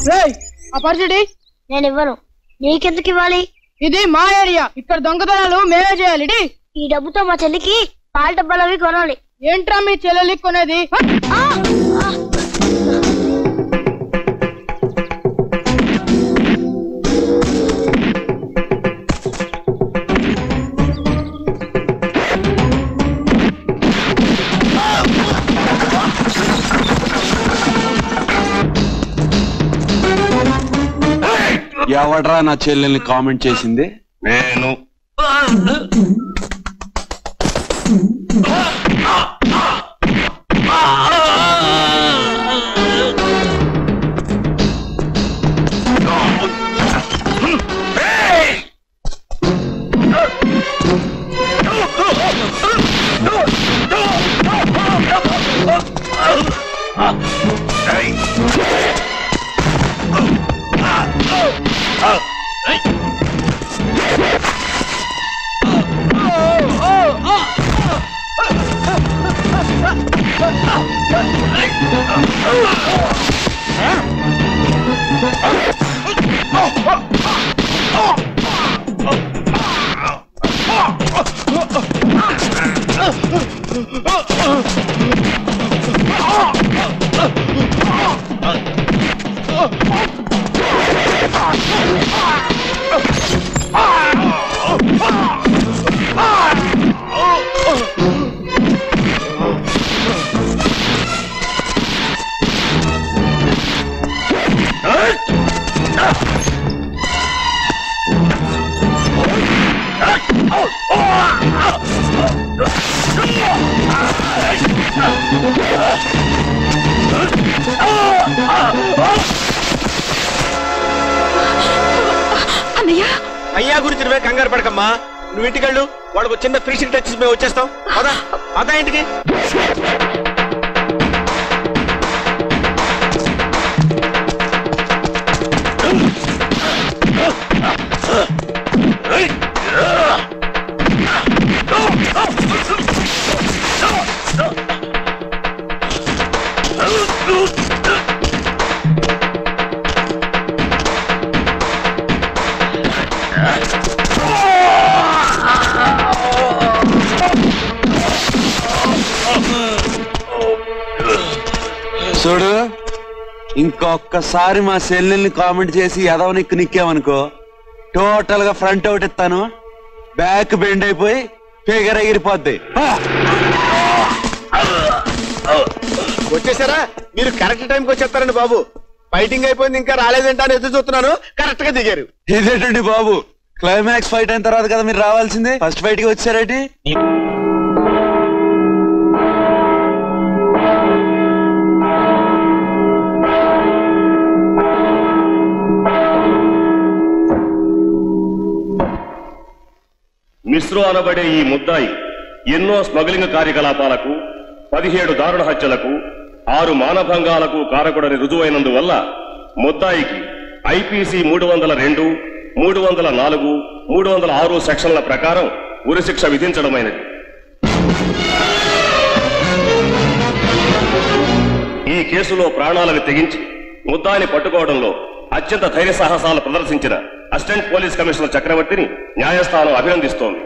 రేయ్ ఆ పరిస్థితి నేను ఇవ్వను నీకెందుకు ఇవ్వాలి ఇది మా ఏరియా ఇక్కడ దొంగతనాలు మేమే చేయాలి ఇటీ. ఈ డబ్బుతో మా చెల్లికి పాల డబ్బాలు అవి కొనాలి ఏంట్రా మీ చెల్లెలి కొనేది ఆ! ఆ! ఎవడ్రా నా చెల్లెల్ని కామెంట్ చేసింది నేను అయ్యా గురించి నువ్వే కంగారు పడకమ్మా నువ్వు ఇంటికెళ్ళు వాళ్ళకు చిన్న ఫినిషింగ్ టచ్ మేము వచ్చేస్తాం పదా పదా ఇంటికి చూడు ఇంకొకసారి మా చెల్లెల్ని కామెంట్ చేసి ఎదవ నిక్కు నిక్కామనుకో టోటల్ గా ఫ్రంట్ అవుట్ ఇస్తాను బ్యాక్ బెండ్ అయిపోయి ఫిగర్ ఎగిరిపోద్ది ఆ! వచ్చేసారా మీరు కరెక్ట్ టైంకి వచ్చేస్తారండి బాబు ఫైటింగ్ అయిపోయింది ఇంకా రాలేదంటే అని ఎదురు చూస్తున్నాను కరెక్ట్ గా దిగారు ఇదేంటండి బాబు క్లైమాక్స్ ఫైట్ అయిన తర్వాత కదా మీరు రావాల్సిందే ఫస్ట్ ఫైట్ కి వచ్చారేంటి మిశ్రు అనబడే ఈ ముద్దాయి ఎన్నో స్మగ్లింగ్ కార్యకలాపాలకు పదిహేడు దారుణ హత్యలకు ఆరు మానభంగాలకు కారకుడని రుజువైనందువల్ల ముద్దాయికి ఐపీసీ మూడు వందల రెండు మూడు వందల నాలుగు మూడు వందల ఆరు సెక్షన్ల ప్రకారం ఉరిశిక్ష విధించడమైనది ఈ కేసులో ప్రాణాలను తెగించి ముద్దాయిని పట్టుకోవడంలో అత్యంత ధైర్య సాహసాలు ప్రదర్శించిన అసిస్టెంట్ పోలీస్ కమిషనర్ చక్రవర్తిని న్యాయస్థానం అభినందిస్తోంది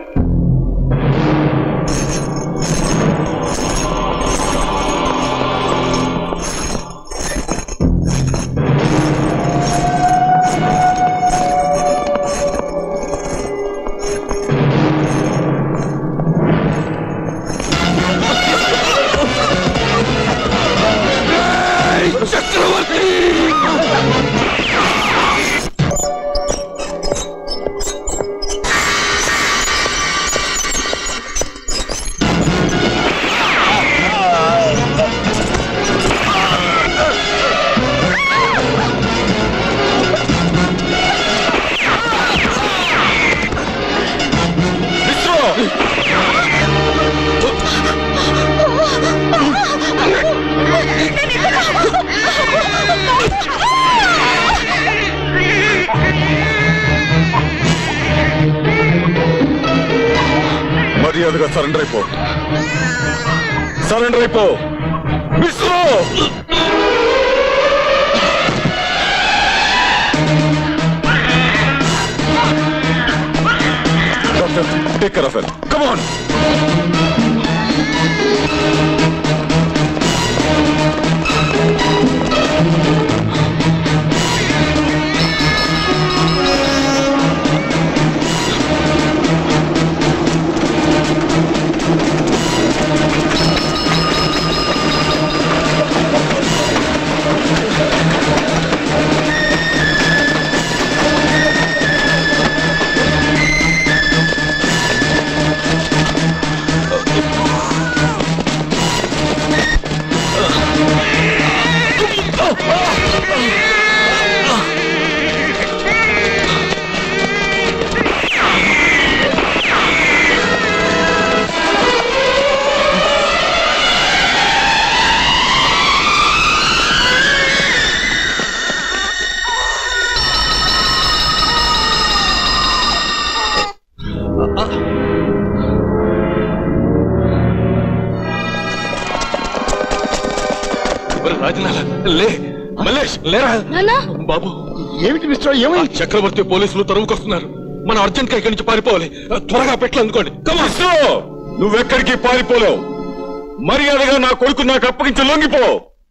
మర్యాదగా సరెండర్ అయిపో సరెండర్ అయిపో మిశ్రో take care of it come on Rajanala లే మల్లేష్ లేరా బాబు ఏమిటి మిస్టర్ ఆ ఏమైంది చక్రవర్తి పోలీసులు తరువుకొస్తున్నారు మనం అర్జెంట్ గా ఇక్కడి నుంచి పారిపోవాలి త్వరగా పెట్లు అందుకోండి Come on. నువ్వెక్కడికి పారిపోలేవు మర్యాదగా నా కొడుకు నాకు అప్పగించి లొంగిపో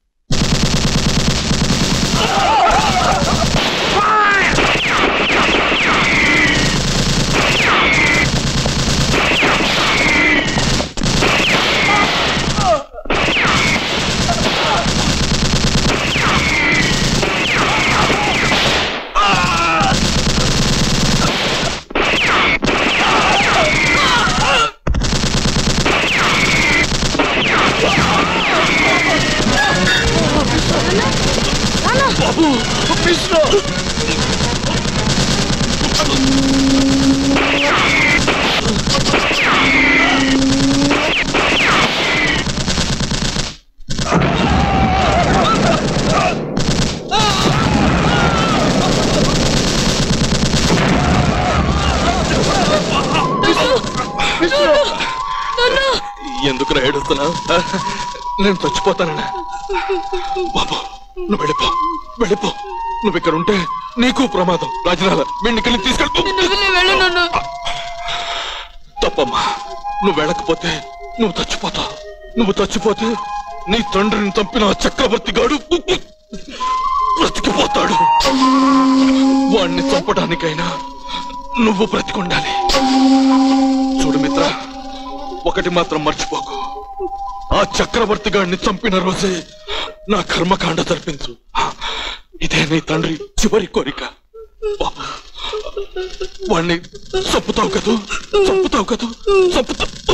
ఎందుకు ఏడుస్తున్నా నేను చచ్చిపోతానన్నా బాబు నువ్వు వెళ్ళిపో వెళ్ళిపో నువ్వు ఇక్కడ ఉంటే నీకు ప్రమాదం రాజనాల వీడిని ఇక్కడికి తీసుకెళ్ళి తప్పమ్మా నువ్వు వెళ్ళకపోతే నువ్వు చచ్చిపోతావు నువ్వు చచ్చిపోతే నీ తండ్రిని చంపిన ఆ చక్రవర్తి గాడు బ్రతికిపోతాడు వాణ్ణి చంపడానికైనా నువ్వు బ్రతికుండాలి చూడు మిత్ర ఒకటి మాత్రం మర్చిపోకు ఆ చక్రవర్తి గాడిని చంపిన రోజే నా కర్మకాండ జరిపించు ఇదే నీ తండ్రి చివరి కోరిక బాబు వాణ్ణి చంపుతావు కదూ చంపుతావు కదూ చంపుతావు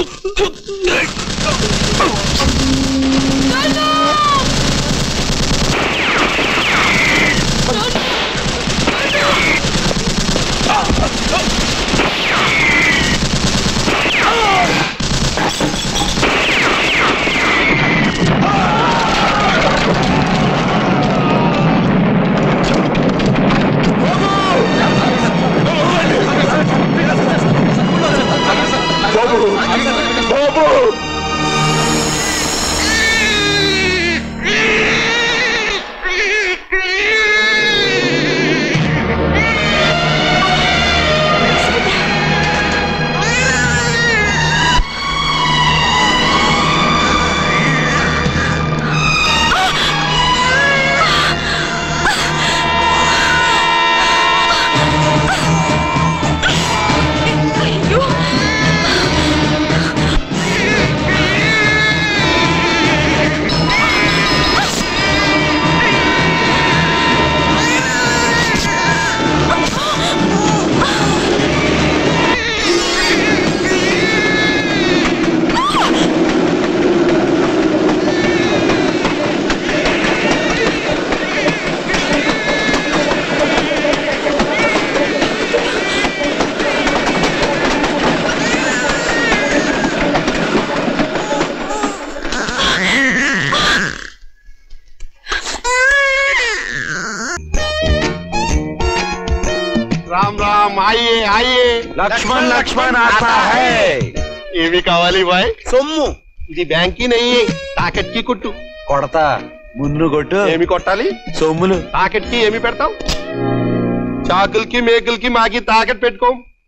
రామ్ రామ్ ఆయే ఆయే లక్ష్మణ్ లక్ష్మణ్ ఆతా హై ఏమి కావాలి బాయ్ సొమ్ము ఇది బ్యాంకీ నెయ్యి తాకెట్కి కొట్టు కొడతా మున్ను కొట్టు ఏమి కొట్టాలి సొమ్ములు తాకెట్కి ఏమి పెడతావు చాకులకి మేకులకి మాకి తాకెట్ పెట్టుకో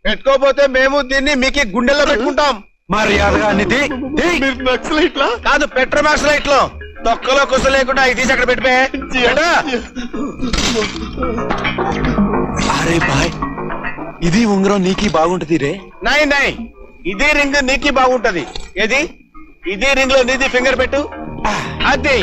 పెట్టుకోపోతే మేము దీన్ని మీకు గుండెల్లో పెట్టుకుంటాం మర్యాదగా అన్ని తీ, తీ. మీరు నక్సలైట్లా కాదు పెట్రోమాక్స్ లైట్లు తొక్కలో కుస లేకుండా ఇది తీసి అక్కడ పెట్టిపే అరే బాయ్ ఇది ఉంగరం నీకి బాగుంటది రే నై నై ఇది రింగ్ నీకి బాగుంటది ఏది ఇది రింగ్ లో నీది ఫింగర్ పెట్టు అది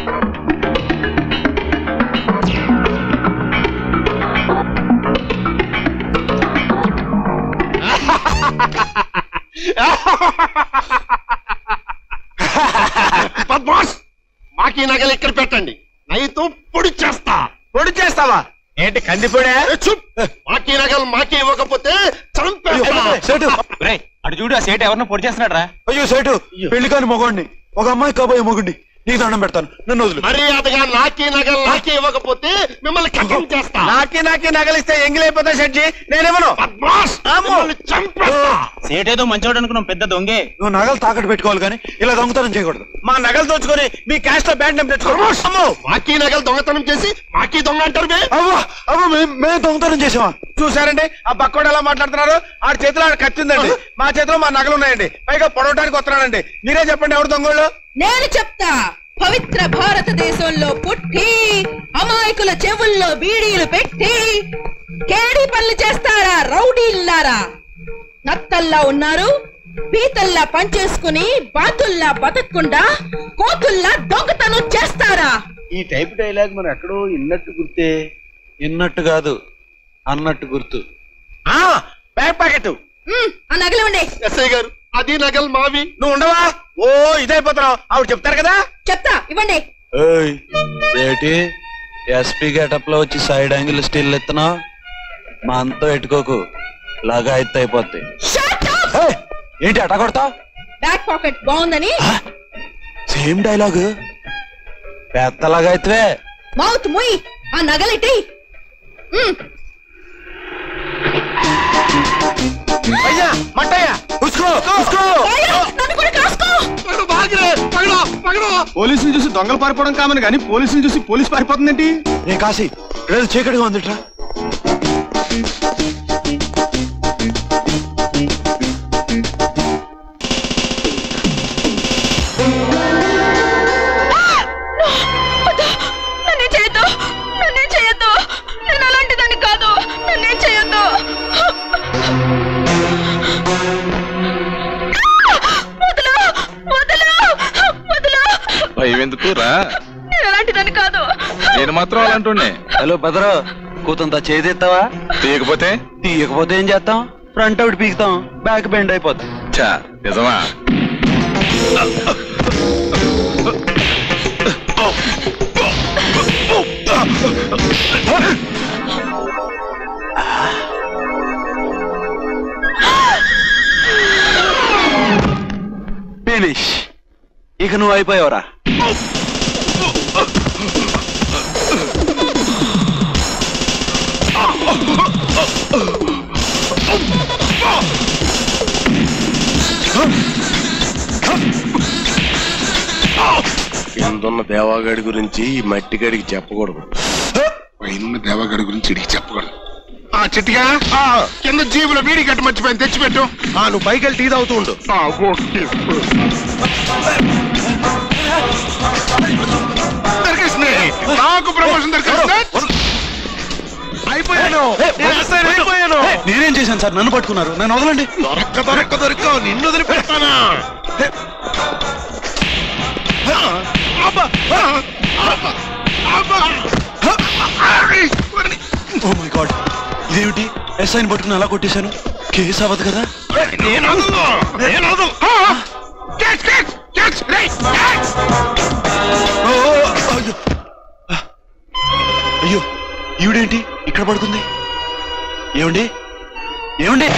బాస్ మాకి నగలు ఇక్కడ పెట్టండి నైతో పొడి చేస్తా పొడి చేస్తావా ఏంటి కందిపోడే మాకి నగలు మాకి ఇవ్వకపోతే చంపేస్తా సేటు అటు చూడు ఆ సేటు ఎవరినో పొడి చేస్తున్నాడు రా అయ్యో సేటు పెళ్లి కాని మొగోడిని ఒక అమ్మాయి కాబోయే మొగుడిని నీకు దండం పెడతాను నన్ను వదులు మర్యాదగా నాకి నగలు నాకి ఇవ్వకపోతే మిమ్మల్ని కథం చేస్తా నాకి నాకి నగలిస్తే ఎంగిలైపోతా షెడ్జి నేనేమను బాస్ అమ్మో. మిమ్మల్ని చంపేస్తా సేటేదో మంచోడు అనుకున్నాం పెద్ద దొంగే నువ్వు నగలు తాకట్టు పెట్టుకోవాలి కానీ ఇలా దొంగతనం చేయకూడదు మా నగలు దోచుకొని మీ క్యాష్ లో బ్యాండ్ నెంబర్ తెచ్చుకో అమ్మో మాకి నగలు దొంగతనం చేసి మాకి దొంగ అంటారు బే అవ్వా అవ్వ మేము మేము దొంగతనం చేసావా చూసారండి ఆ బక్కోడు ఎలా మాట్లాడుతున్నారు ఆడ చేతిలో ఆడ కత్తి ఉందండి మా చేతిలో మా నగలు ఉన్నాయండి పైగా పొడవడానికి వస్తున్నాడండి మీరే చెప్పండి ఎవరు దొంగోళ్ళు నేను చెప్తా పవిత్ర భారతదేశంలో పుట్టి అమాయకుల చెవుల్లో బీడీలు పెట్టి కేడి పనులు చేస్తారా రౌడీల్లారా నత్తల్లా ఉన్నారు పీతల్లా పనిచేసుకుని బాతుల్లా బతకకుండా కోతుల్లా దొంగతనం చేస్తారా ఈ టైప్ డైలాగ్ మరి ఎక్కడో ఇన్నట్టు గుర్తే ఇన్నట్టు కాదు అన్నట్టు గుర్తు ఆ బ్యాగ్ ప్యాకెట్ ఉమ్, ఆ నగలివ్వండి ఎస్ఐ గారు అది నగలు మావి నువ్వు ఉండవా ఓ ఇదైపోతున్నావు ఆవిడ చెప్తారు కదా చెప్తా ఇవ్వండి ఏయ్ ఏటి ఎస్పీ గెటప్ లో వచ్చి సైడ్ యాంగిల్ స్టిల్ ఎత్తునా మా అంతా ఎట్టుకోకు లాగా ఎత్తు అయిపోద్ది Shut up! ఏయ్, ఏంటి అట కొడతా బ్యాక్ పాకెట్ బాగుందని సేమ్ డైలాగ్ పెద్దలాగా అయితే మౌత్ ముయ్ ఆ నగలిటి అయ్యా మట్టయ్యా ఉసుకో ఉసుకో నన్ను కూడా కాసుకో పోలీసులు చూసి దొంగలు పారిపోవడం కామని కానీ పోలీసులు చూసి పోలీసు పారిపోతుందేంటి రే కాశీ ఈరోజు చీకటిగా ఉందిట్రా నన్నే చేయొద్దు నన్నే చేయొద్దు నేను అలాంటి దాన్ని కాదు నన్నే చేయొద్దు వదలు వదలు వదలు భయం ఎందుకు రా నేను అలాంటి దాన్ని కాదు నేను మాత్రం అలాంటుండే హలో బదరు కూతంత చేదెత్తావా తీయకపోతే తీయకపోతే ఏం చేస్తాం ఫ్రంట్ అవుట్ పీకుతాం బ్యాక్ బెండ్ అయిపోతాం చా నిజమా ఫినిష్ ఇక నువ్వు అయిపోయావురా కిందున్న దేవాగాడి గురించి ఈ మట్టి గడికి చెప్పకూడదు పైన దేవగాడి గురించి ఇడికి చెప్పకూడదు ఆ చిట్టిగా కింద జీబులో బీడి కట్టి మర్చిపోయింది తెచ్చిపెట్టు ఆ నువ్వు పైకి వెళ్ళి టీ తాగుతూ ఉండు ఆ, ఓకే. దొరికేసింది నాకు ప్రమోషన్ దొరికేసింది అయిపోయాను అయిపోయాను నేనేం చేశాను సార్ నన్ను పట్టుకున్నారు నన్ను వదలండి దొరక్క దొరక్క దొరక్క నిన్ను వదిలిపెడతానా అబ్బా! అబ్బా! అబ్బా! ఓ మై గాడ్ ఇదేమిటి ఎస్ఐని పట్టుకుని అలా కొట్టేశాను కేసు అవ్వదు కదా నేను వదలను! నేను వదలను! ఆ! Catch, catch, catch! రేయ్, క్యాచ్! ఓ, ఓ, అయ్యో అయ్యో ఈవిడేంటి ఇక్కడ పడుకుంది ఏమండి ఏమండి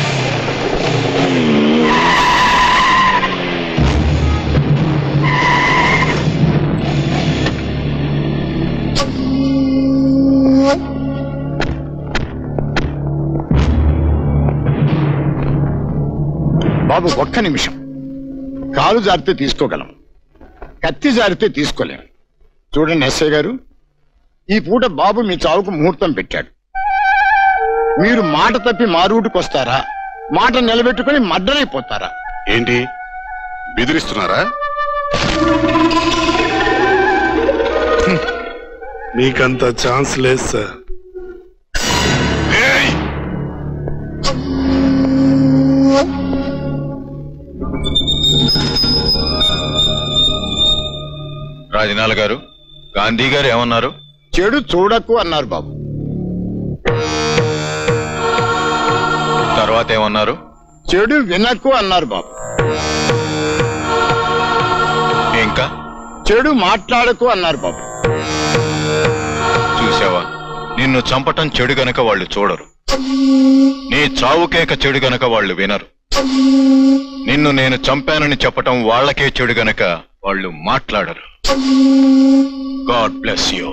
బాబు ఒక్క నిమిషం కాలు జారితే తీసుకోగలం కత్తి జారితే తీసుకోలేం చూడండి ఎస్ఐ గారు ఈ పూట బాబు మీ చావుకు ముహూర్తం పెట్టాడు మీరు మాట తప్పి మా రూటుకు వస్తారా మాట నిలబెట్టుకుని మడ్డరైపోతారా ఏంటి బెదిరిస్తున్నారా మీకంత ఛాన్స్ లేదు సార్ రాజనాల గారు గాంధీ గారు ఏమన్నారు చెడు చూడకు అన్నారు బాబు తర్వాత ఏమన్నారు చెడు వినకు అన్నారు బాబు ఇంకా చెడు మాట్లాడకు అన్నారు బాబు చూసావా నిన్ను చంపటం చెడు గనక వాళ్ళు చూడరు నీ చావుకేక చెడు గనక వాళ్ళు వినరు నిన్ను నేను చంపానని చెప్పటం వాళ్ళకే చెడు గనక వాళ్ళు మాట్లాడరు గాడ్ బ్లెస్ యూ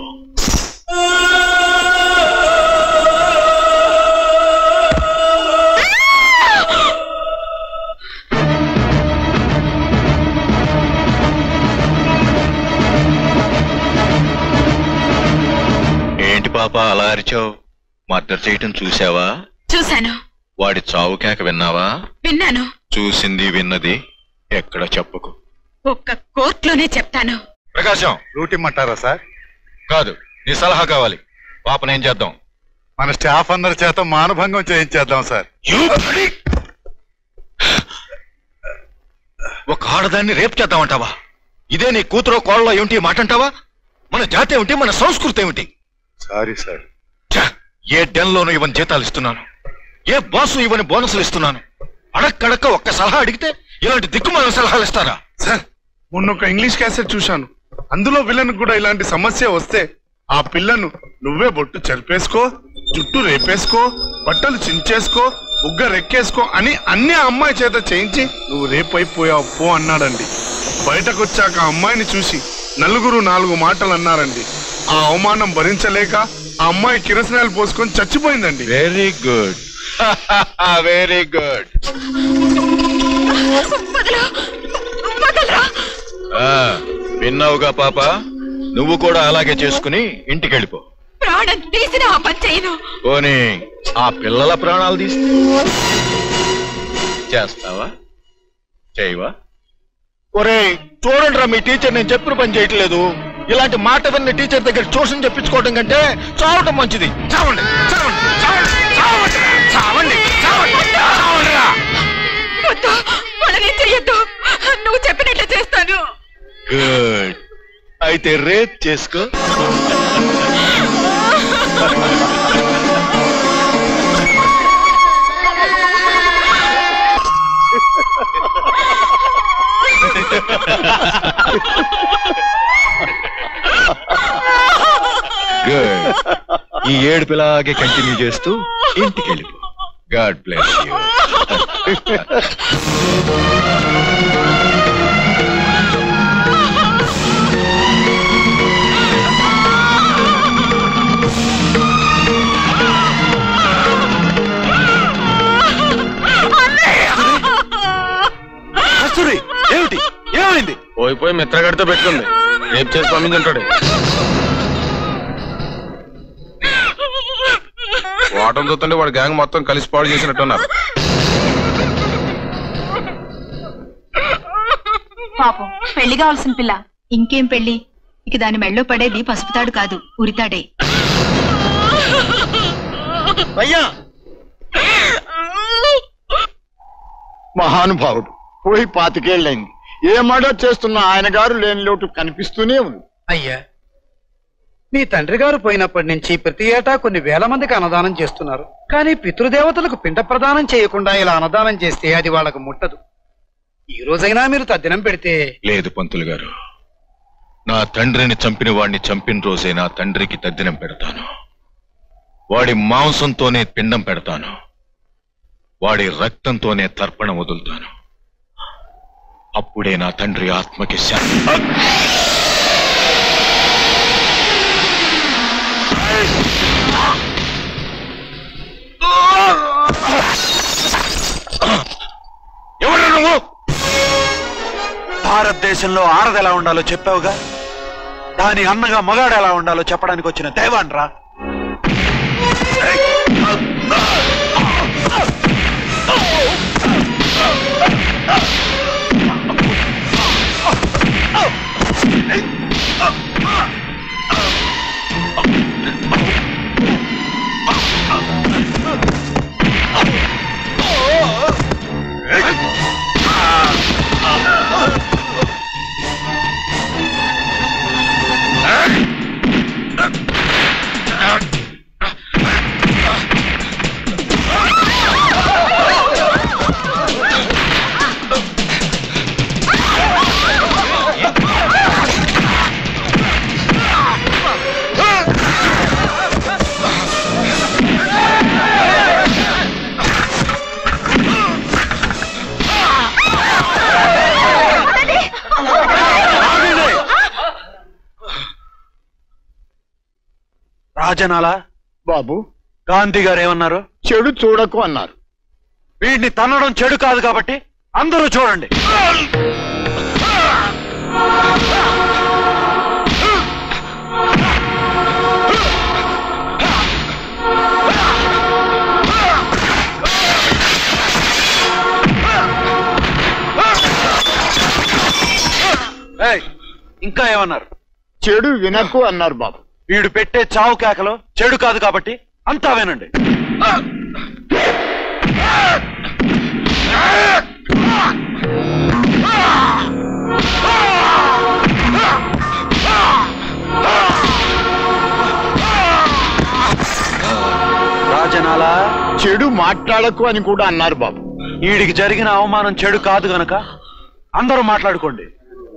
ఏంటి పాప అలా అరిచావు మర్డర్ చేయటం చూసావా చూశాను వాడి చావు కేక విన్నావా విన్నాను చూసింది విన్నది ఎక్కడ చెప్పకు ఒక్క కోర్టులోనే చెప్తాను ప్రకాశం రూటిమ్మంటారా సార్ కాదు నీ సలహా కావాలి పాపనేం చేద్దాం మన స్టాఫ్ అందరి చేత మానభంగం చేయించేద్దాం సార్ ఒక ఆడదాన్ని రేపు చేద్దామంటావా ఇదే నీ కూతురు కోళ్ళలో ఏమిటి మాట అంటావా మన జాతి ఏమిటి మన సంస్కృతి ఏమిటి సారీ సార్ ఛ! ఏ డెన్లోనూ ఇవని జీతాలు ఇస్తున్నాను ఏ బాసు ఇవని బోనసులు ఇస్తున్నాను అడక్కడక్క ఒక్క సలహా అడిగితే ఇలాంటి దిక్కుమాల సలహాలు ఇస్తారా సార్ మొన్న ఒక ఇంగ్లీష్ క్యాసెట్ చూశాను అందులో విలన్ కూడా ఇలాంటి సమస్య వస్తే ఆ పిల్లను నువ్వే బొట్టు చెరిపేసుకో జుట్టు రేపేసుకో బట్టలు చించేసుకో బుగ్గ రెక్కేసుకో అని అన్ని ఆ అమ్మాయి చేత చేయించి నువ్వు రేపైపోయావు పో అన్నాడండి బయటకు వచ్చాక ఆ అమ్మాయిని చూసి నలుగురు నాలుగు మాటలు అన్నారండి ఆ అవమానం భరించలేక ఆ అమ్మాయి కిరసనాలు పోసుకొని చచ్చిపోయిందండి వెరీ గుడ్ వెరీ గుడ్ విన్నావుగా పాప నువ్వు కూడా అలాగే చేసుకుని ఇంటికి వెళ్ళిపో ప్రాణం తీసిన ఆ పని చేయను పోనీ ఆ పిల్లల ప్రాణాలు తీసి చేస్తావా చేయవా ఒరే చూడండి రా మీ టీచర్ నేను చెప్పిన పని చేయట్లేదు ఇలాంటి మాట విన్న టీచర్ దగ్గర ట్యూషన్ చెప్పించుకోవడం కంటే చావటం మంచిది చావండి చావండి చావండి చావండి చావండి చావండి చావండి రా వద్దు వాళ్ళని చెయ్యొద్దు నువ్వు చెప్పినట్లు చేస్తాను గుడ్ అయితే రేప్ చేసుకో గుడ్ ఈ ఏడుపులాగే కంటిన్యూ చేస్తూ ఇంటికి వెళ్ళిపో గాడ్ బ్లెస్ యూ కస్తూరి ఏమిటి ఏమైంది పోయి పోయి మిత్రగడితో పెట్టుకుంది రేపు చేసి పంపించుంటాడు వాటం చూస్తుంటే వాడు గ్యాంగ్ మొత్తం కలిసి పాడు చేసినట్టున్నారు పాపం పెళ్లి కావాల్సిన పిల్ల ఇంకేం పెళ్లి ఇక దాని మెళ్ళో పడేది పసుపుతాడు కాదు ఉరితాడే అయ్యా మహానుభావుడు పోయి పాతికేళ్ళైంది ఏ మర్డర్ చేస్తున్న ఆయన గారు లేని లోటు కనిపిస్తూనే ఉంది అయ్యా మీ తండ్రి గారు పోయినప్పటి నుంచి ప్రతి ఏటా కొన్ని వేల మందికి అన్నదానం చేస్తున్నారు కానీ పితృదేవతలకు పిండ ప్రదానం చేయకుండా ఇలా అన్నదానం చేస్తే అది వాళ్ళకు ముట్టదు ఈ రోజైనా మీరు తద్దినం పెడితే లేదు పంతులు గారు నా తండ్రిని చంపిన వాడిని చంపిన రోజే నా తండ్రికి తద్దినం పెడతాను వాడి మాంసంతోనే పిండం పెడతాను వాడి రక్తంతోనే తర్పణం వదులుతాను అప్పుడే నా తండ్రి ఆత్మకి శాంతి ఎవరు నువ్వు భారతదేశంలో ఆడది ఎలా ఉండాలో చెప్పావుగా దాని అన్నగా మగాడు ఎలా ఉండాలో చెప్పడానికి వచ్చిన దైవాన్రా ఏయ్! రాజనాల బాబు గాంధీ గారు ఏమన్నారు చెడు చూడకు అన్నారు వీడిని తన్నడం చెడు కాదు కాబట్టి అందరూ చూడండి ఏయ్, ఇంకా ఏమన్నారు చెడు వినకు అన్నారు బాబు వీడు పెట్టే చావు కేకలు చెడు కాదు కాబట్టి అంతా వినండి రాజనాల చెడు మాట్లాడకు అని కూడా అన్నారు బాబు వీడికి జరిగిన అవమానం చెడు కాదు గనక అందరూ మాట్లాడుకోండి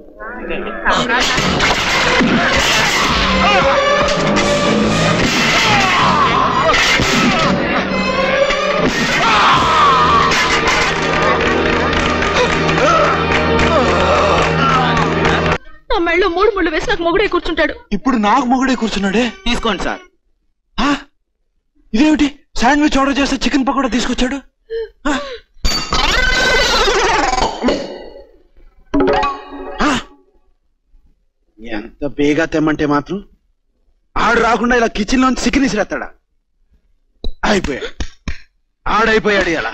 నా మెళ్ళు మూడు ముళ్ళు వేసి నాకు మొగుడే కూర్చుంటాడు ఇప్పుడు నాకు మొగుడే కూర్చున్నాడే తీసుకోండి సార్ ఇదేమిటి శాండ్విచ్ ఆర్డర్ చేస్తే చికెన్ పకోడా తీసుకొచ్చాడు ఆ? ఆ? ఎంత బేగా తెమ్మంటే మాత్రం ఆడు రాకుండా ఇలా కిచెన్ లోంచి చికెన్ ఇసిరేస్తాడా అయిపోయాడు ఆడైపోయాడు ఇలా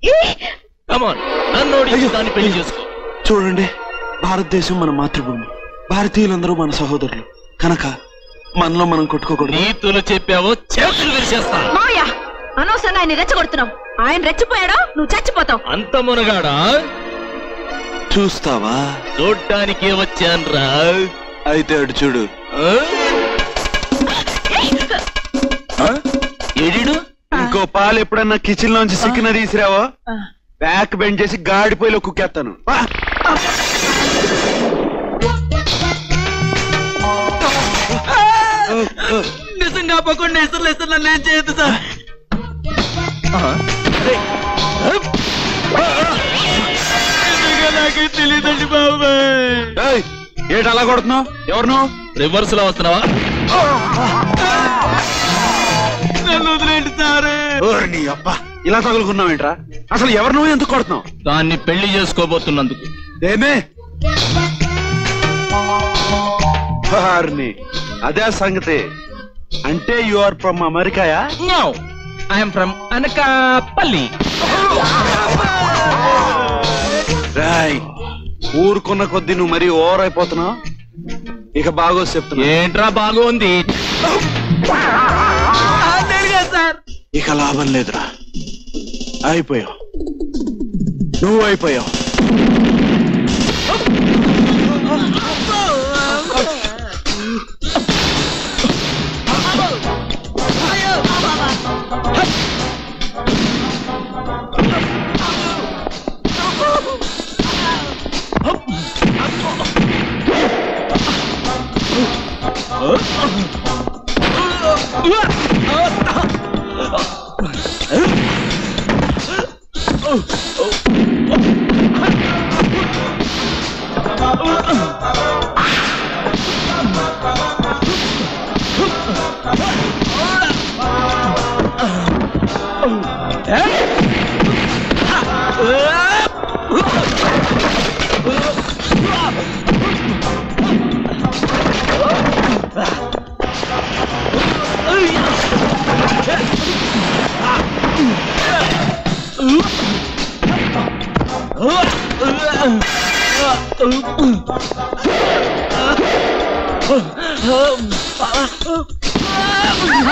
చూడండి భారతదేశం మన మాతృభూమి భారతీయులందరూ మన సహోదరులు కనుక మనలో మనం కొట్టుకోకూడదు నీతులు చెప్పావో చేతులు విరిచేస్తాను మావయ్య అనవసరంగా ఆయన రెచ్చగొడుతున్నావు ఆయన రెచ్చిపోయాడో నువ్వు చచ్చిపోతావు అంత మునగాడా చూస్తావా చూడ్డానికే వచ్చాన్రా అయితే అటు చూడు ఎడిడు ఇంకో పాలు ఎప్పుడన్నా కిచెన్ లోంచి సిక్కిన తీసిరావో బ్యాక్ బెండ్ చేసి గాడిపోయిలో కుక్కేస్తాను ఆ! నిజంగా పకుండా ఇసర్లు ఇసర్లు నేను చేయొద్దు సార్ నాకే తెలియదండి బాబాయ్ ఏయ్, ఏంటి అలా కొడుతున్నావు ఎవరు నువ్వు రివర్స్ లో వస్తున్నావా నన్ను వదిలేండి సారే ఓరి నీ అబ్బా ఇలా తగులుకున్నావేంట్రా అసలు ఎవరు నువ్వు ఎందుకు కొడుతున్నావు దాన్ని పెళ్లి చేసుకోబోతున్నందుకు దేమే వారిని అదే సంగతి అంటే యు ఆర్ ఫ్రమ్ అమెరికాయా నో ఐఎమ్ ఫ్రమ్ అనకాపల్లి రాయ్ ఊరుకున్న కొద్దీ నువ్వు మరీ ఓవర్ అయిపోతున్నావు ఇక బాగో చెప్తున్నా ఏంట్రా బాగుంది సార్ ఇక లాభం లేదురా అయిపోయావు నువ్వు అయిపోయావు Uh!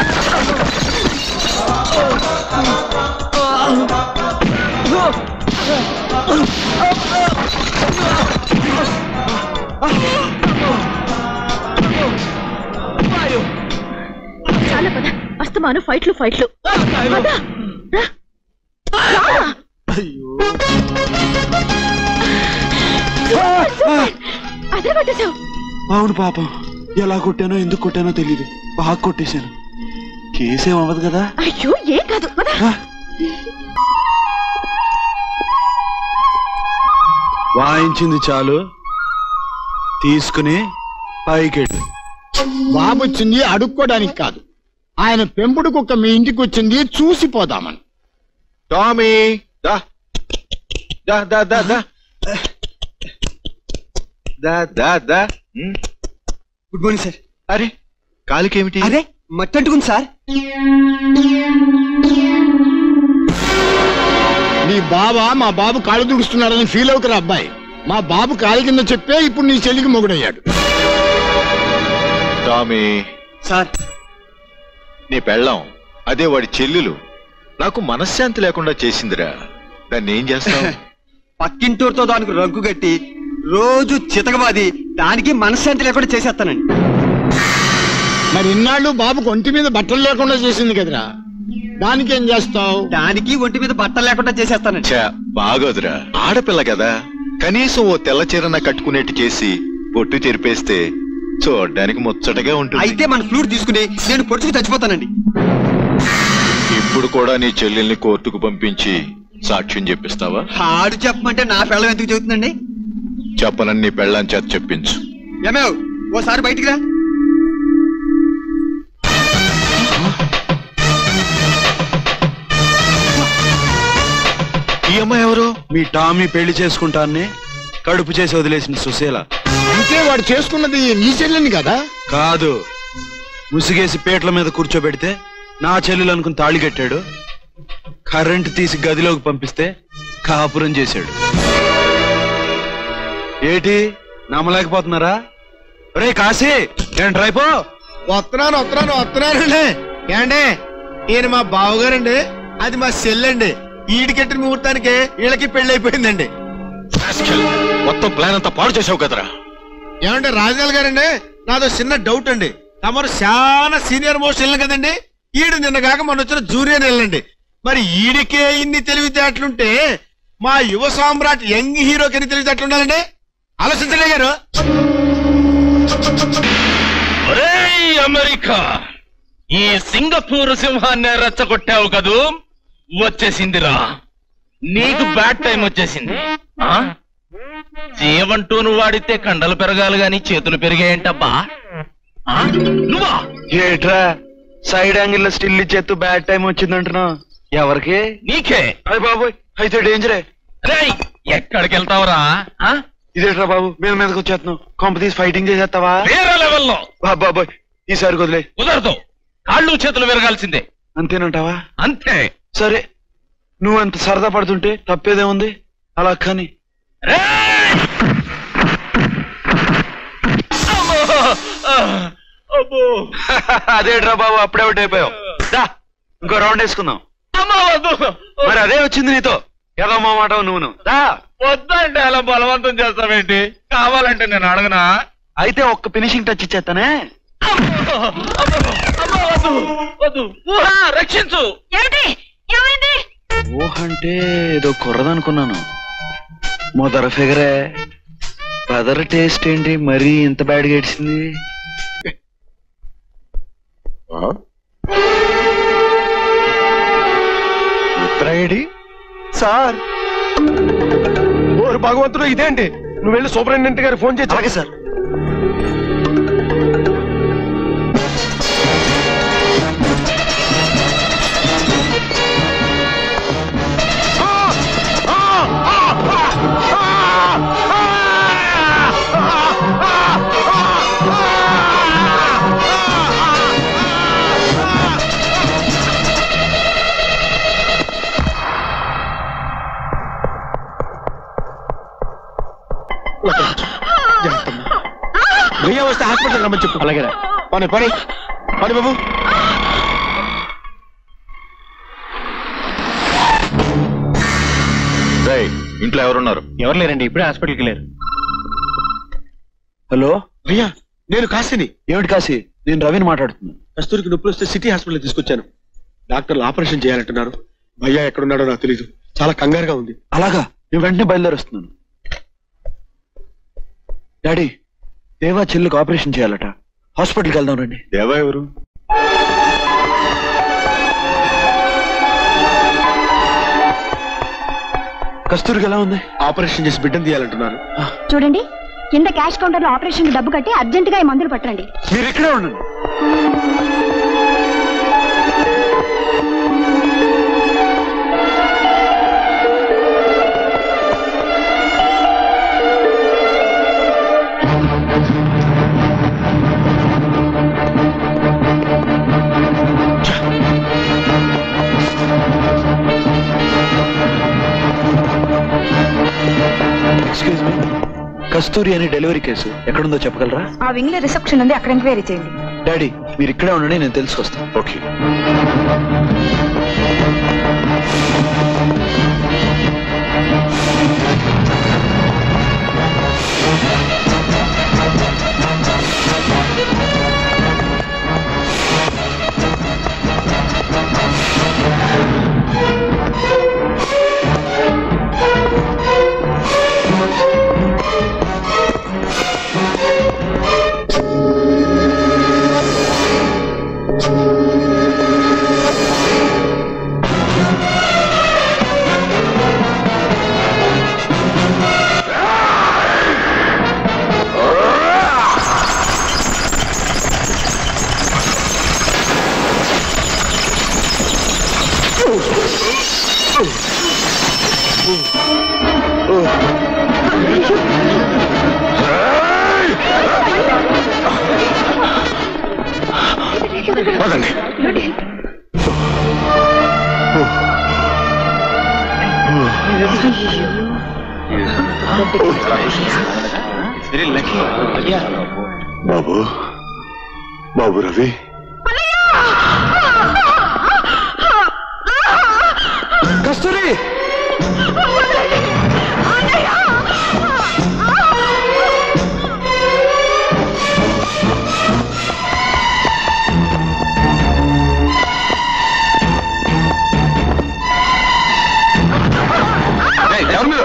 చాలా పద అస్తమాను ఫైట్లు ఫైట్లు పద. రా. రా. Super, super. అదే పట్టేశావు అవును పాపం ఎలా కొట్టానో ఎందుకు కొట్టానో తెలియదు బాగా కొట్టేశాను కేసేం అవ్వదు కదా అయ్యో ఏం కాదు పద. వాయించింది చాలు తీసుకుని పైకెళ్ళు బాబు వచ్చింది అడుక్కోడానికి కాదు ఆయన పెంపుడు కుక్క మీ ఇంటికి వచ్చింది చూసిపోదామని టామీ దా దా దా దా దా దా దా దా గుడ్ మార్నింగ్ సార్ అరే కాలికి ఏమిటి అరే మట్టి అంటుకుంది సార్ నీ బాబా మా బాబు కాళ్ళు దుడుస్తున్నాడని ఫీల్ అవుతారా అబ్బాయి మా బాబు కాలి కింద చెప్పే ఇప్పుడు నీ చెల్లికి మొగుడయ్యాడు టామీ సార్ నీ పెళ్ళం అదే వాడి చెల్లెలు నాకు మనశ్శాంతి లేకుండా చేసిందిరా దాన్ని ఏం చేస్తావు పక్కింటూరుతో దానికి రంకు కట్టి రోజు చితకబాది దానికి మనశ్శాంతి లేకుండా చేసేస్తానండి మరి ఇన్నాళ్ళు బాబుకు ఒంటి మీద బట్టలు లేకుండా చేసింది కదరా దానికి ఏం చేస్తావు దానికి ఒంటి మీద బట్టలు లేకుండా చేసేస్తానండి ఛా, బాగోదురా ఆడపిల్ల కదా కనీసం ఓ తెల్ల చీరన కట్టుకునేట్టు చేసి బొట్టు తెరిపేస్తే చూడడానికి ముచ్చటగా ఉంటుంది అయితే మన ఫ్లూట్ తీసుకుని నేను పొడుచుకు చచ్చిపోతానండి ఇప్పుడు కూడా నీ చెల్లెల్ని కోర్టుకు పంపించి సాక్ష్యం చెప్పిస్తావా ఆడు చెప్పమంటే నా పెళ్ళం ఎందుకు చెబుతుందండి చెప్పనని నీ పెళ్ళాం చేత చెప్పించు ఏమేవ్ ఓసారి బయటికి రా ఈ అమ్మాయి ఎవరు మీ టామీ పెళ్లి చేసుకుంటాన్ని కడుపు చేసి వదిలేసిన సుశీల అంటే వాడు చేసుకున్నది నీ చెల్లెని కదా కాదు ముసిగేసి పేట్ల మీద కూర్చోబెడితే నా చెల్లెలు అనుకుని తాళి కట్టాడు కరెంట్ తీసి గదిలోకి పంపిస్తే కాపురం చేశాడు ఏటి నమ్మలేకపోతున్నారా రే కాశీ నేను డ్రైపో వస్తున్నాను వస్తున్నాను వస్తున్నానండి ఏండి ఈయన మా బావగారండి అది మా సెల్లండి ఈడికెట్టిన ముహూర్తానికి వీళ్ళకి పెళ్లి అయిపోయిందండి మొత్తం ప్లాన్ అంతా పాడు చేసావు కదరా ఏమంటే రాజాల్ గారండి నాదో చిన్న డౌట్ అండి తమరు చాలా సీనియర్ మోస్ట్ వెళ్ళను కదండి ఈడు నిన్న కాక మొన్న వచ్చిన జూనియర్ వెళ్ళండి మరి ఈడికే ఇన్ని తెలివితేటలుంటే మా యువ సామ్రాట్ యంగ్ హీరోకి ఎన్ని తెలివితేటలు ఉండాలండి ఆలోచించలే గారు ఒరేయ్ అమెరికా ఈ సింగపూర్ సింహాన్ని రెచ్చగొట్టావు కదూ వచ్చేసిందిరా నీకు బ్యాడ్ టైం వచ్చేసింది ఆ జీవంటూను వాడితే కండలు పెరగాలి గాని చేతులు పెరిగాయంటబ్బా ఆ? నువ్వా ఏట్రా సైడ్ యాంగిల్ లో స్టిల్ ఇచ్చేత్తు బ్యాడ్ టైం వచ్చిందంటున్నావు ఎవరికి నీకే అయ్య బాబోయ్ అయితే డేంజరే రేయ్ ఎక్కడికి వెళ్తావురా ఆ? ఇదేట్రా బాబు మీద మీదకి వచ్చేస్తున్నావు కొంప తీసి ఫైటింగ్ చేసేస్తావా వేరే లెవెల్లో బాబాయ్ ఈసారి వదిలే కుదరదు కాళ్ళు చేతులు విరగాల్సిందే అంతేనంటావా అంతే సరే నువ్వు అంత సరదా పడుతుంటే తప్పేదేముంది అలా కానీ అదేట్రా బాబు అప్పుడే అవుట్ అయిపోయావు దా, ఇంకో రౌండ్ వేసుకుందాం మరి అదే వచ్చింది నీతో ఏదో మా మాట నువ్వు దా వద్దంటే అలా బలవంతం చేస్తావేంటి కావాలంటే నేను అడగనా అయితే ఒక్క ఫినిషింగ్ టచ్ ఇచ్చేస్తానే అమ్మా, వద్దు వద్దు ఊహా, రక్షించు ఏమిటి ఏమైంది ఊహ అంటే ఏదో కుర్రదనుకున్నాను మొదర ఫిగరే బదర్ టేస్ట్ ఏంటి మరీ ఇంత బ్యాడ్ గడిచింది ఉత్తరాయడి సార్ ఓరు భగవంతుడు ఇదేంటి నువ్వు వెళ్ళి సూపరింటెండెంట్ గారు ఫోన్ చేసి అలాగే సార్ భయ్యా వస్తే హాస్పిటల్ రమ్మని చెప్పు అలాగే పని పని పని బాబు ఇంట్లో ఎవరున్నారు ఎవరు లేరండి ఇప్పుడే హాస్పిటల్కి వెళ్ళారు హలో అయ్యా నేను కాశీని ఏమిటి కాశీ నేను రవిని మాట్లాడుతున్నాను కస్తూరికి నొప్పులు వస్తే సిటీ హాస్పిటల్ తీసుకొచ్చాను డాక్టర్లు ఆపరేషన్ చేయాలంటున్నారు భయ్యా ఎక్కడున్నాడో నాకు తెలియదు చాలా కంగారుగా ఉంది అలాగా నేను వెంటనే బయలుదేరి వస్తున్నాను డాడీ దేవా చెల్లికి ఆపరేషన్ చేయాలట హాస్పిటల్కి వెళ్దాం రండి దేవా ఎవరు కస్తూరికి ఎలా ఉంది ఆపరేషన్ చేసి బిడ్డను తీయాలంటున్నారు చూడండి కింద క్యాష్ కౌంటర్ లో ఆపరేషన్ డబ్బు కట్టి అర్జెంట్ గా ఈ మందులు పట్టండి మీరు ఇక్కడే ఉండండి ఎక్స్క్యూజ్ మీ కస్తూరి అనే డెలివరీ కేసు ఎక్కడుందో చెప్పగలరా ఆ వింగ్ లో రిసెప్షన్ ఉంది అక్కడ ఎంక్వైరీ చేయండి డాడీ మీరు ఇక్కడే ఉండండి నేను తెలుసుకొస్తాను ఓకే పదండి బాబు బాబు రవి కస్తూరి ఎవరి మీద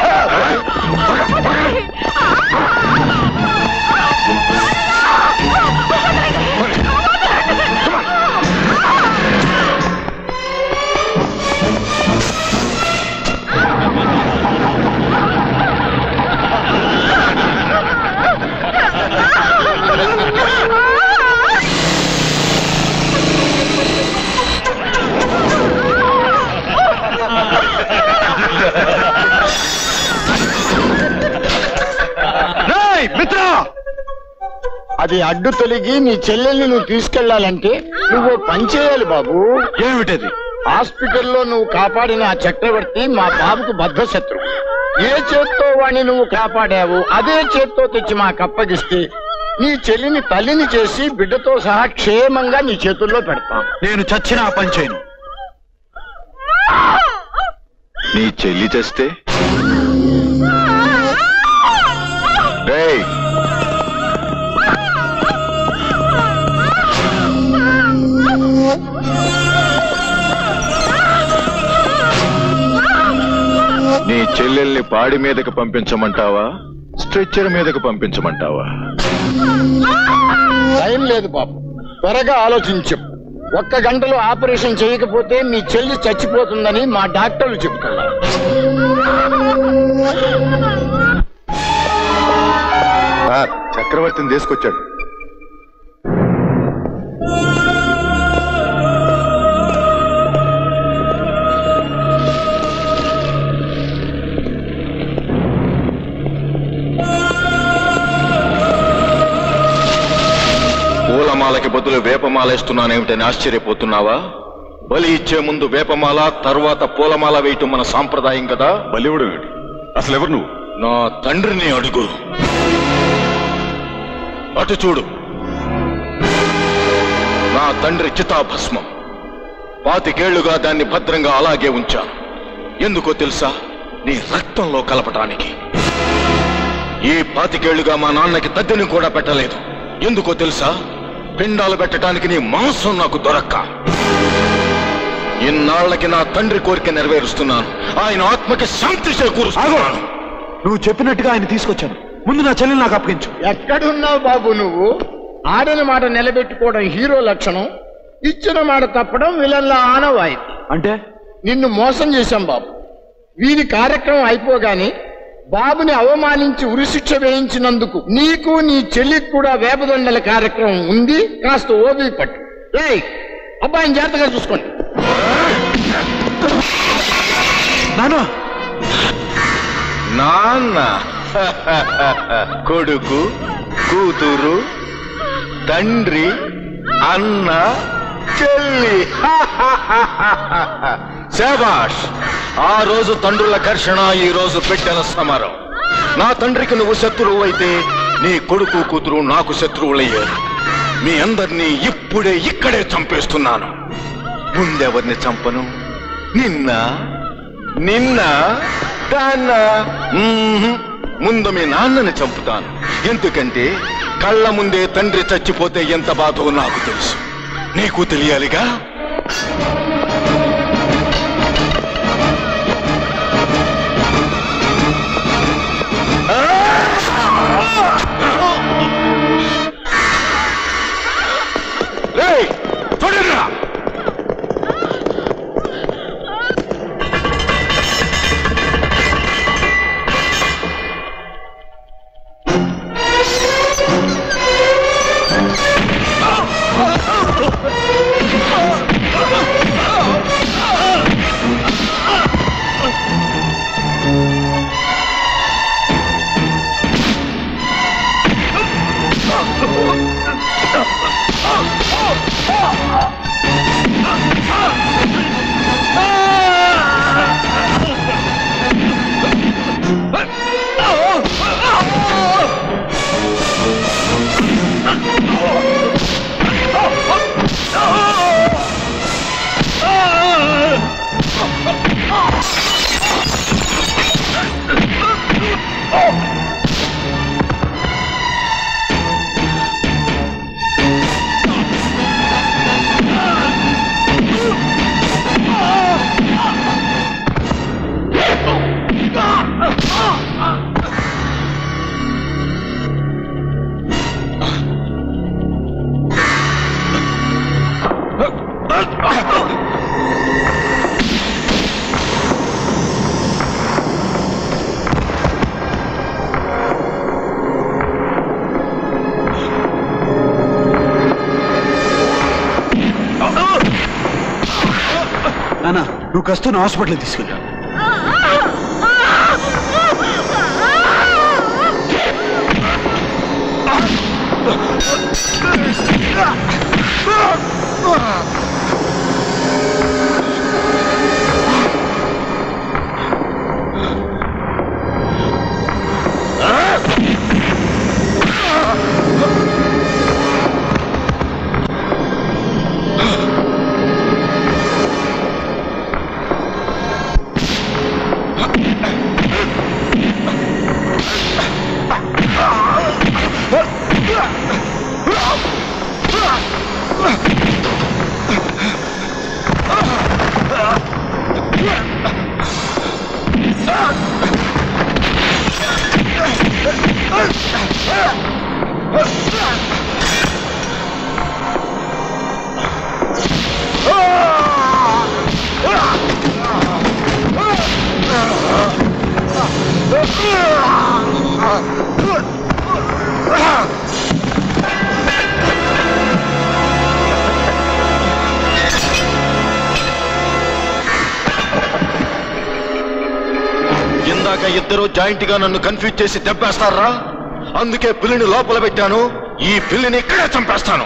మిత్ర అది అడ్డు తొలగి నీ చెల్లెల్ని నువ్వు తీసుకెళ్లాలంటే నువ్వు పని చేయాలి బాబు ఏమిటది హాస్పిటల్లో నువ్వు కాపాడిన ఆ చక్రవర్తి మా బాబుకు బద్ధ శత్రువు ఏ చేత్తో వాణ్ణి నువ్వు కాపాడావు అదే చేత్తో తెచ్చి మాకు అప్పగిస్తే నీ చెల్లిని తల్లిని చేసి బిడ్డతో సహా క్షేమంగా నీ చేతుల్లో పెడతాం నేను చచ్చిన ఆ పని చేయను నీ చెల్లి తెస్తే రేయ్ నీ చెల్లెల్ని పాడి మీదకి పంపించమంటావా స్ట్రెచ్చర్ మీదకి పంపించమంటావా టైం లేదు బాబు త్వరగా ఆలోచించు ఒక్క గంటలో ఆపరేషన్ చేయకపోతే మీ చెల్లి చచ్చిపోతుందని మా డాక్టర్లు చెబుతున్నారు సార్ చక్రవర్తిని తీసుకొచ్చాడు పూలమాలకి బదులు వేపమాల ఇస్తున్నానేమిటని ఆశ్చర్యపోతున్నావా బలి ఇచ్చే ముందు వేపమాల తర్వాత పూలమాల వేయటం మన సాంప్రదాయం కదా బలివుడు అసలు ఎవరు నువ్వు నా తండ్రిని అడుగు అటు చూడు నా తండ్రి చితాభస్మం పాతికేళ్లుగా దాన్ని భద్రంగా అలాగే ఉంచాను ఎందుకో తెలుసా నీ రక్తంలో కలపటానికి ఈ పాతికేళ్లుగా మా నాన్నకి తద్దిని కూడా పెట్టలేదు ఎందుకో తెలుసా పిండాలు పెట్టడానికి నీ మాంసం నాకు దొరక్క ఇన్నాళ్లకి నా తండ్రి కోరిక నెరవేరుస్తున్నాను ఆయన ఆత్మకి శాంతి చేకూరుస్తున్నాను నువ్వు చెప్పినట్టుగా ఆయన తీసుకొచ్చాను ముందు నా చెల్లెలు నాకు అప్పగించు ఎక్కడున్నావు బాబు నువ్వు ఆడిన మాట నిలబెట్టుకోవడం హీరో లక్షణం ఇచ్చిన మాట తప్పడం విలన్ల ఆనవాయితీ అంటే నిన్ను మోసం చేశాం బాబు వీరి కార్యక్రమం అయిపోగాని బాబుని అవమానించి ఉరిశిక్ష వేయించినందుకు నీకు నీ చెల్లికి కూడా వేపదండల కార్యక్రమం ఉంది కాస్త ఓపిక పట్టు ఏయ్ అబ్బాయిని జాగ్రత్తగా చూసుకోండి నానా నాన్న కొడుకు కూతురు తండ్రి అన్న చెల్లి శాబాష్ ఆ రోజు తండ్రుల ఘర్షణ ఈ రోజు పెట్టెల సమరం నా తండ్రికి నువ్వు శత్రువు అయితే నీ కొడుకు కూతురు నాకు శత్రువులయ్యారు మీ అందరినీ ఇప్పుడే ఇక్కడే చంపేస్తున్నాను ముందెవరిని చంపను నిన్న నిన్న దాన్న మ్మ్హ్. ముందు మీ నాన్నని చంపుతాను ఎందుకంటే కళ్ళ ముందే తండ్రి చచ్చిపోతే ఎంత బాధో నాకు తెలుసు నీకు తెలియాలిగా రేయ్, చూడండిరా. నానా నువ్వు కస్తూని హాస్పిటల్ తీసుకెళ్ళా ఇందాక ఇద్దరు జాయింట్ గా నన్ను కన్ఫ్యూజ్ చేసి దెబ్బేస్తారా అందుకే పిల్లిని లోపల పెట్టాను ఈ పిల్లిని ఇక్కడే చంపేస్తాను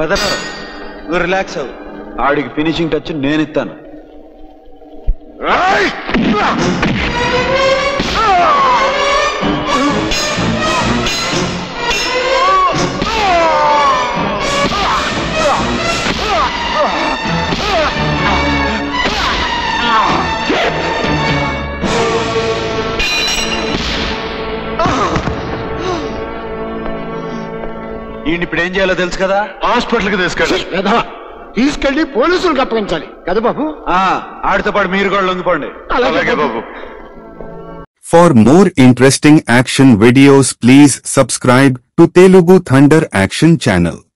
బెదరు నువ్వు రిలాక్స్ అవ్వు ఆడికి ఫినిషింగ్ టచ్ నేను ఇస్తాను ఈయన ఇప్పుడు ఏం చేయాలో తెలుసు కదా హాస్పిటల్కి తీసుకెళ్ళి తీసుకెళ్లి పోలీసులకు అప్పగించాలి కదా బాబు ఆ, ఆడితో పాటు మీరు కూడా లొంగిపోండి అలాగే బాబు For more interesting action videos please subscribe to Telugu Thunder Action channel.